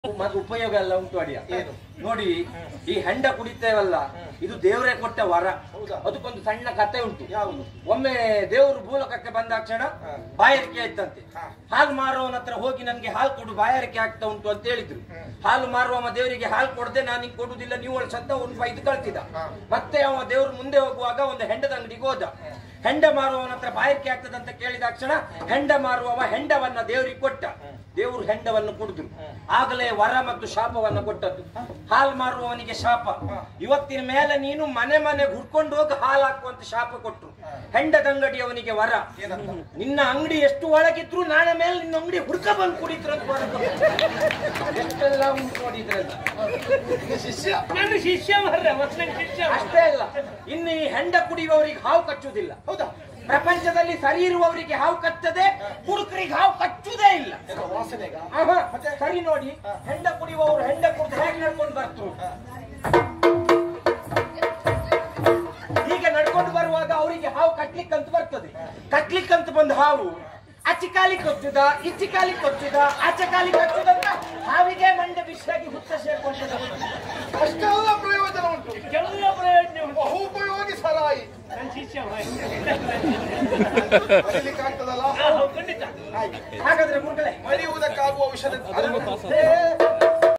ಮತ್ತೆ ಉಪಯೋಗ ಎಲ್ಲ ಉಂಟು ಅಡಿಯ ಏನು? ನೋಡಿ ಈ ಹೆಂಡ ಕುಡಿತೇವಲ್ಲ ಇದು ದೇವರೇ ಕೊಟ್ಟ ವರ ಹೌದಾ? ಅದಕ್ಕೊಂದು ಸಣ್ಣ ಕತೆ ಉಂಟು ಯಾವುದು ಒಮ್ಮೆ ದೇವರು ಭೂಲೋಕಕ್ಕೆ ಬಂದಾಕ್ಷಣ ಹಾ. ಬಾಯಾರಿಕೆ ಆಯ್ತಂತೆ ಹಾ. ಹಾಲು ಮಾರುವವನ ಹತ್ರ ಹೋಗಿ ನನ್ಗೆ ಹಾಲು ಕೊಡು ಬಾಯಾರಿಕೆ ಆಗ್ತಾ ಉಂಟು ಅಂತ ಹೇಳಿದ್ರು ಹ್ಮ್. ಹಾಲು ಮಾರುವವ ದೇವರಿಗೆ ಹಾಲು ಕೊಡದೆ ನಾನು ನಿಂಗೆ ಕೊಡುದಿಲ್ಲ ನೀವು ಅವಳು ಸತ್ತ ಒಂದು ಬೈದು ಕಳ್ತಿದ್ದ ಹಾ. ಮತ್ತೆ ಅವ ದೇವ್ರು ಮುಂದೆ ಹೋಗುವಾಗ ಒಂದು ಹೆಂಡದ ಅಂಗಡಿಗೆ ಹೋದ ಹೆಂಡ ಮಾರುವವನ ಹತ್ರ ಬಾಯಾರಿಕೆ ಆಗ್ತದೆ ಅಂತ ಕೇಳಿದಾಕ್ಷಣ ಹೆಂಡ ಮಾರುವವ ಹೆಂಡವನ್ನ ದೇವರಿಗೆ ಕೊಟ್ಟ ದೇವರು ಹೆಂಡವನ್ನು ಕುಡಿದ್ರು ಆಗಲೇ ವರ ಮತ್ತು ಶಾಪವನ್ನ ಕೊಟ್ಟದ್ದು ಹಾಲು ಮಾರುವವನಿಗೆ ಶಾಪ ಇವತ್ತಿನ ಮೇಲೆ ನೀನು ಮನೆ ಮನೆ ಹುಡ್ಕೊಂಡು ಹೋಗಿ ಹಾಲು ಹಾಕುವಂತ ಶಾಪ ಕೊಟ್ರು ಹೆಂಡದ ಅಂಗಡಿಯವನಿಗೆ ವರ ಏನಂತ ನಿನ್ನ ಅಂಗಡಿ ಎಷ್ಟು ಒಳಗಿದ್ರು ನಾಳೆ ಮೇಲೆ ನಿನ್ನ ಅಂಗಡಿ ಹುಡ್ಕ ಬಂದು ಕುಡಿದ್ರು ಅಂತ ವರ ಕೊಟ್ರು. ಎಷ್ಟೆಲ್ಲ ಉಂಟು ನೋಡಿದ್ರಲ್ಲ ನಿನ್ನ ಶಿಷ್ಯ ನನ್ನ ಶಿಷ್ಯ ಮಾರ್ರೆ, ಮತ್ತೆ ನನ್ನ ಶಿಷ್ಯ ಅಷ್ಟೇ ಅಲ್ಲ ಇನ್ನು ಈ ಹೆಂಡ ಕುಡಿಯುವವರಿಗೆ ಹಾವು ಕಚ್ಚುವುದಿಲ್ಲ ಹೌದಾ ಪ್ರಪಂಚದಲ್ಲಿ ಸರಿ ಇರುವವರಿಗೆ ಹಾವು ಕಚ್ಚದೆ ಕುಡುಕರಿಗೆ ಹಾವು ಕಚ್ಚುವುದೇ ಇಲ್ಲ ಏನೋ ವಾಸನೆಗ ಆಹಾ, ಸರಿ ನೋಡಿ ಹೆಂಡ ಕುಡಿಯುವವರು ಹೆಂಡ ಕುಡಿದು ಹೇಗೆ ನಡ್ಕೊಂಡು ಬರ್ತರು ಹೀಗೆ ನಡ್ಕೊಂಡು ಬರುವಾಗ ಅವರಿಗೆ ಹಾವು ಕಟ್ಲಿಕ್ಕಂತ ಬರ್ತದೆ ಕಟ್ಲಿಕ್ಕಂತ ಬಂದ ಹಾವು ಆಚೆ ಕಾಲಿ ಕೊಚ್ಚುದ ಈಚೆ ಕಾಲಿ ಕೊಚ್ಚುದ ಆಚೆ ಕಾಲಿ ಕೊಚ್ಚುದಂತ ಹಾವಿಗೆ ಮಂಡೆ ಬಿಸಿಯಾಗಿ ಹುತ್ತ ಸೇರ್ಕೊಂಡದ ಅಷ್ಟೆಲ್ಲ ಪ್ರಯೋಜನ ಉಂಟು ಎಲ್ಲ ಪ್ರಯೋಜನ ಉಂಟು. ಬಹು ಉಪಯೋಗಿ ಸರಾಯಿ ನನ್ನ ಶಿಷ್ಯ ಮಾರ್ರೆ. ಮರಿಲಿಕ್ಕೆ ಆಗ್ತದಲ್ಲ ಆ, ಹೌದು, ಖಂಡಿತ ಆಯ್ತು ಹಾಗಾದ್ರೆ ಮುರುಗಲೆ ಮರೆಯುವುದಕ್ಕಾಗುವ ವಿಷಯ ಹೇ,